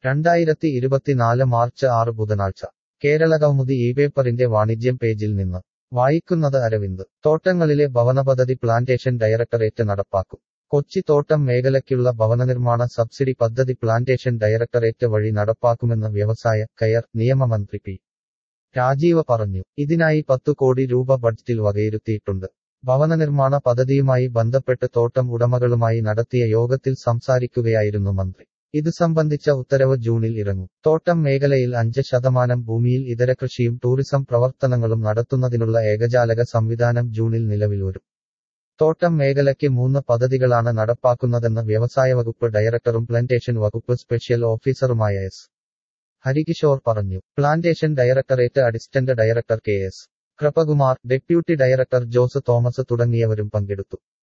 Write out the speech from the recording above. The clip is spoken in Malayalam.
രണ്ടായിരത്തി ഇരുപത്തിനാല് മാർച്ച് ആറ് ബുധനാഴ്ച കേരളകൗമുദി ഈ പേപ്പറിന്റെ വാണിജ്യം പേജിൽ നിന്ന് വായിക്കുന്നത് അരവിന്ദ് തോട്ടങ്ങളിലെ ഭവനപദ്ധതി പ്ലാന്റേഷൻ ഡയറക്ടറേറ്റ് നടപ്പാക്കും കൊച്ചി തോട്ടം മേഖലയ്ക്കുള്ള ഭവനനിർമ്മാണ സബ്സിഡി പദ്ധതി പ്ലാന്റേഷൻ ഡയറക്ടറേറ്റ് വഴി നടപ്പാക്കുമെന്ന് വ്യവസായ കയർ നിയമമന്ത്രി പി രാജീവ പറഞ്ഞു ഇതിനായി പത്തു കോടി രൂപ ബഡ്ജറ്റിൽ വകയിരുത്തിയിട്ടുണ്ട് ഭവനനിർമ്മാണ പദ്ധതിയുമായി ബന്ധപ്പെട്ട് തോട്ടം ഉടമകളുമായി നടത്തിയ യോഗത്തിൽ സംസാരിക്കുകയായിരുന്നു മന്ത്രി ഇത് സംബന്ധിച്ച ഉത്തരവ് ജൂണിൽ ഇറങ്ങും തോട്ടം മേഖലയിൽ അഞ്ച് ശതമാനം ഭൂമിയിൽ ഇതര കൃഷിയും ടൂറിസം പ്രവർത്തനങ്ങളും നടത്തുന്നതിനുള്ള ഏകജാലക സംവിധാനം ജൂണിൽ നിലവിൽ വരും തോട്ടം മേഖലയ്ക്ക് മൂന്ന് പദ്ധതികളാണ് നടപ്പാക്കുന്നതെന്ന് വ്യവസായ വകുപ്പ് ഡയറക്ടറും പ്ലാന്റേഷൻ വകുപ്പ് സ്പെഷ്യൽ ഓഫീസറുമായ എസ് ഹരികിഷോർ പറഞ്ഞു plantation directorate assistant director K S Kripakumar deputy director Jose Thomas തുടങ്ങിയവരും പങ്കെടുത്തു